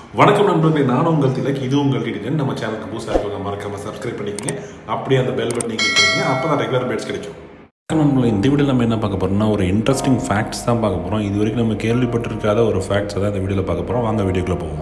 வணக்கம் நண்பர்களே நானும் உங்கள் திலக் இது உங்கள் டிடிஜன் நம்ம சேனலுக்கு புதுசாக இருக்கவங்க மறக்காம சப்ஸ்கிரைப் பண்ணிக்கங்க அப்படியே அந்த பெல் பட்டனை கிளிக் பண்ணிக்கங்க அப்போ தான் ரெகுலர் பேட்ஸ் கிடைக்கும் நம்மள இந்த வீடியோவில் நம்ம என்ன பார்க்க போகிறோம்னா ஒரு இன்ட்ரெஸ்டிங் ஃபேக்ட்ஸ் தான் பார்க்க போகிறோம் இது வரைக்கும் நம்ம கேள்விப்பட்டிருக்காத ஒரு ஃபேக்ட்ஸ் தான் இந்த வீடியோவில் பார்க்க போகிறோம் வாங்க வீடியோக்குள்ளே போவோம்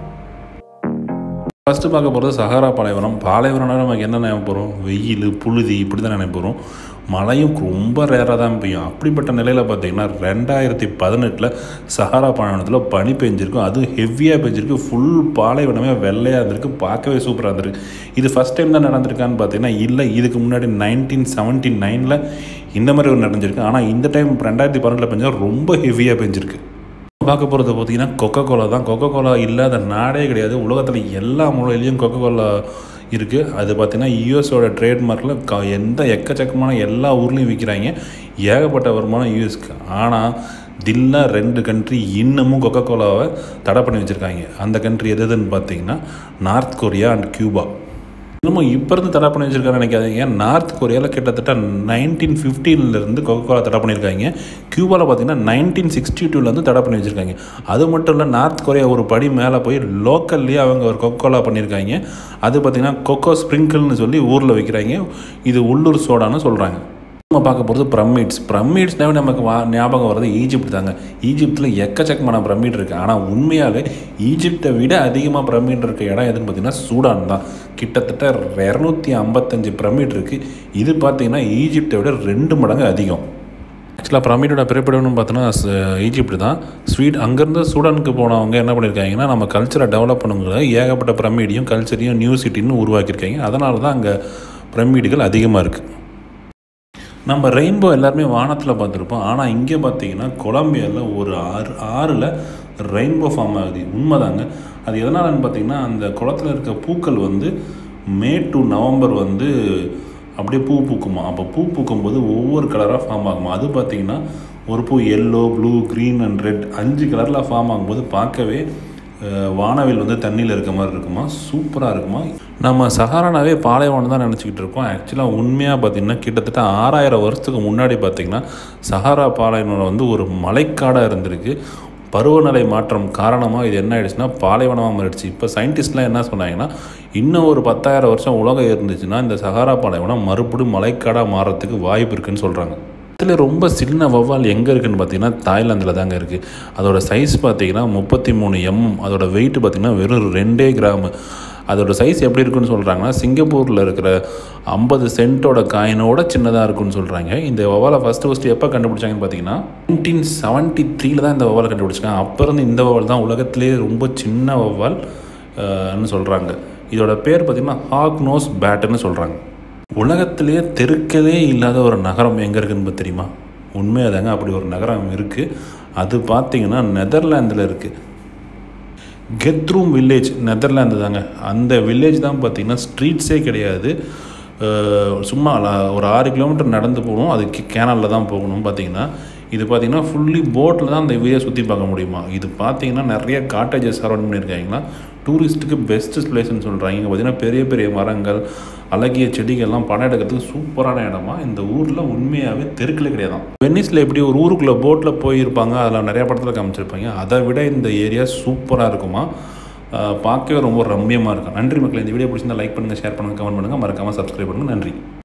ஃபஸ்ட்டு பார்க்க போகிறது சஹாரா பாலைவனம் பாலைவனம்னா நமக்கு என்ன நினைப்ப போகிறோம் வெயில் புழுதி இப்படி தான் நினைப்ப போகிறோம் மழையும் ரொம்ப ரேராக தான் பெய்யும் அப்படிப்பட்ட நிலையில் பார்த்தீங்கன்னா ரெண்டாயிரத்தி பதினெட்டில் சஹாரா பாலைவனத்தில் பனி பெஞ்சிருக்கும் அதுவும் ஹெவியாக பெஞ்சிருக்கு ஃபுல் பாலைவனமே வெள்ளையாக இருந்திருக்கு பார்க்கவே சூப்பராக இருந்திருக்கு இது ஃபஸ்ட் டைம் தான் நடந்திருக்கான்னு பார்த்தீங்கன்னா இல்லை இதுக்கு முன்னாடி நைன்டீன் செவன்ட்டி நைனில் இந்த மாதிரி ஒரு நடந்திருக்கு ஆனால் இந்த டைம் ரெண்டாயிரத்தி பதினெட்டில் பெஞ்சா ரொம்ப ஹெவியாக பெஞ்சிருக்கு பார்க்க போகிறது பார்த்தீங்கன்னா கொக்கோ கோலா தான் கொக்கோ கோலா இல்லாத நாடே கிடையாது உலகத்தில் எல்லா மூலையிலையும் கொக்கோ கோலா இருக்குது அது பார்த்திங்கன்னா யூஎஸோட ட்ரேட்மார்க்கில் க எந்த எக்கச்சக்கமான எல்லா ஊர்லேயும் விற்கிறாங்க ஏகப்பட்ட வருமானம் யூஎஸ்க்கு ஆனால் தில்லா ரெண்டு கண்ட்ரி இன்னமும் கொக்கோ கோலாவை தடை பண்ணி வச்சுருக்காங்க அந்த கண்ட்ரி எது எதுன்னு பார்த்தீங்கன்னா நார்த் கொரியா அண்ட் கியூபா இன்னமும் இப்போ இருந்து தடை பண்ணி வச்சிருக்கான்னு நினைக்காதீங்க நார்த் கொரியாவில் கிட்டத்தட்ட நைன்டீன் ஃபிஃப்டீன்லேருந்து கோகோலா தடை பண்ணியிருக்காங்க கியூபாவில் பார்த்தீங்கன்னா நைன்டீன் சிக்ஸ்டி டூலேருந்து தடை பண்ணி வச்சுருக்காங்க அது மட்டும் இல்லை நார்த் கொரியா ஒரு படி மேலே போய் லோக்கல்லேயே அவங்க ஒரு கொக்கோலா பண்ணியிருக்காங்க அது பார்த்திங்கன்னா கொக்கோ ஸ்ப்ரிங்கிள்னு சொல்லி ஊரில் வைக்கிறாங்க இது உள்ளூர் சோடான்னு சொல்கிறாங்க நம்ம பார்க்க போகிறது பிரமிட்ஸ் பிரமிட்ஸ்னாவே நமக்கு வா ஞாபகம் வர்றது ஈஜிப்ட் தாங்க ஈஜிப்டில் எக்கச்சக்கமான பிரமிட் இருக்குது ஆனால் உண்மையாகவே ஈஜிப்டை விட அதிகமாக பிரமிட் இருக்க இடம் எதுன்னு பார்த்தீங்கன்னா சூடான் தான் கிட்டத்தட்ட இரநூத்தி ஐம்பத்தஞ்சு பிரமிட் இருக்குது இது பார்த்தீங்கன்னா ஈஜிப்டை விட ரெண்டு மடங்கு அதிகம் ஆக்சுவலாக பிரமிடோட பிறப்பிடம்னு பார்த்தோன்னா ஈஜிப்ட் தான் ஸ்வீட் அங்கேருந்து சூடானுக்கு போனவங்க என்ன பண்ணியிருக்காங்கன்னா நம்ம கல்ச்சரை டெவலப் பண்ணுங்கிற ஏகப்பட்ட பிரமிடையும் கல்ச்சரையும் நியூ சிட்டின்னு உருவாக்கியிருக்காங்க அதனால தான் அங்கே பிரமிடுகள் அதிகமாக இருக்குது நம்ம ரெயின்போ எல்லாருமே வானத்தில் பார்த்துருப்போம் ஆனால் இங்கே பார்த்தீங்கன்னா கொலம்பியாவில் ஒரு ஆறு ஆறில் ரெயின்போ ஃபார்ம் ஆகுது உண்மைதாங்க அது எதனாலன்னு பார்த்தீங்கன்னா அந்த குளத்தில் இருக்க பூக்கள் வந்து மே டு நவம்பர் வந்து அப்படியே பூ பூக்குமா அப்போ பூ பூக்கும்போது ஒவ்வொரு கலராக ஃபார்ம் ஆகுமா அது பார்த்தீங்கன்னா ஒரு பூ yellow blue green and red அஞ்சு கலரில் ஃபார்ம் ஆகும்போது பார்க்கவே வானவில் வந்து தண்ணியில் இருக்க மாதிரி இருக்குமா சூப்பராக இருக்குமா நம்ம சஹாரானாவே பாலைவனம் தான் நினச்சிக்கிட்டு இருக்கோம் ஆக்சுவலாக உண்மையாக பார்த்திங்கன்னா கிட்டத்தட்ட ஆறாயிரம் வருஷத்துக்கு முன்னாடி பார்த்திங்கன்னா சஹாரா பாலைவனம் வந்து ஒரு மலைக்காடாக இருந்திருக்கு பருவநிலை மாற்றம் காரணமாக இது என்ன ஆயிடுச்சுன்னா பாலைவனமாக மாறிடுச்சு இப்போ சயின்டிஸ்ட்லாம் என்ன சொன்னாங்கன்னா இன்னும் ஒரு பத்தாயிரம் வருஷம் உலகம் இருந்துச்சுன்னா இந்த சஹாரா பாலைவனம் மறுபடியும் மலைக்காடாக மாறத்துக்கு வாய்ப்பு இருக்குன்னு சொல்கிறாங்க இதில் ரொம்ப சின்ன வவ்வால் எங்கே இருக்குதுன்னு பார்த்தீங்கன்னா தாய்லாந்தில் தாங்க இருக்குது அதோட சைஸ் பார்த்தீங்கன்னா முப்பத்தி மூணு எம்எம் அதோட வெயிட் பார்த்திங்கன்னா வெறும் ரெண்டே கிராமு அதோட சைஸ் எப்படி இருக்குன்னு சொல்கிறாங்கன்னா சிங்கப்பூரில் இருக்கிற ஐம்பது சென்ட்டோட காயினோட சின்னதாக இருக்குன்னு சொல்கிறாங்க இந்த வவாலை ஃபஸ்ட்டு ஃபஸ்ட்டு எப்போ கண்டுபிடிச்சாங்கன்னு பார்த்தீங்கன்னா நைன்டீன் செவன்ட்டி த்ரீல தான் இந்த வவாலை கண்டுபிடிச்சாங்க அப்போ இருந்து இந்த வவால் தான் உலகத்திலே ரொம்ப சின்ன வவால்னு சொல்கிறாங்க இதோட பேர் பார்த்திங்கன்னா ஹாக் நோஸ் பேட்டுன்னு சொல்கிறாங்க உலகத்திலேயே தெருக்கலே இல்லாத ஒரு நகரம் எங்கே இருக்குன்னு தெரியுமா உண்மையாக தாங்க அப்படி ஒரு நகரம் இருக்குது அது பார்த்திங்கன்னா நெதர்லாந்தில் இருக்குது கெத்ரூம் வில்லேஜ் நெதர்லாந்து தாங்க அந்த வில்லேஜ் தான் பார்த்திங்கன்னா ஸ்ட்ரீட்ஸே கிடையாது சும்மா ஒரு ஆறு கிலோமீட்டர் நடந்து போகணும் அதுக்கு கேனலில் தான் போகணும் பார்த்திங்கன்னா இது பார்த்திங்கன்னா ஃபுல்லி போட்டில் தான் அந்த வீடியோ சுற்றி பார்க்க முடியுமா இது பார்த்திங்கன்னா நிறைய காட்டேஜஸ் அரௌண்ட் பண்ணியிருக்காங்கன்னா டூரிஸ்ட்டுக்கு பெஸ்ட்டு பிளேஸ்னு சொல்கிறாங்க இங்கே பார்த்திங்கன்னா பெரிய பெரிய மரங்கள் அழகிய செடிகள்லாம் படம் எடுக்கிறதுக்கு சூப்பரான இடமா இந்த ஊரில் உண்மையாகவே தெருக்கில் கிடையாது வெனிஸில் எப்படி ஒரு ஊருக்குள்ளே போட்டில் போயிருப்பாங்க அதில் நிறையா படத்தில் காமிச்சிருப்பாங்க அதை விட இந்த ஏரியா சூப்பராக இருக்குமா பார்க்கவே ரொம்ப ரம்மியமாக இருக்கும் நன்றி மக்கள் இந்த வீடியோ பிடிச்சிருந்தா லைக் பண்ணுங்கள் ஷேர் பண்ணுங்கள் கமெண்ட் பண்ணுங்கள் மறக்காமல் சப்ஸ்கிரைப் பண்ணுங்கள் நன்றி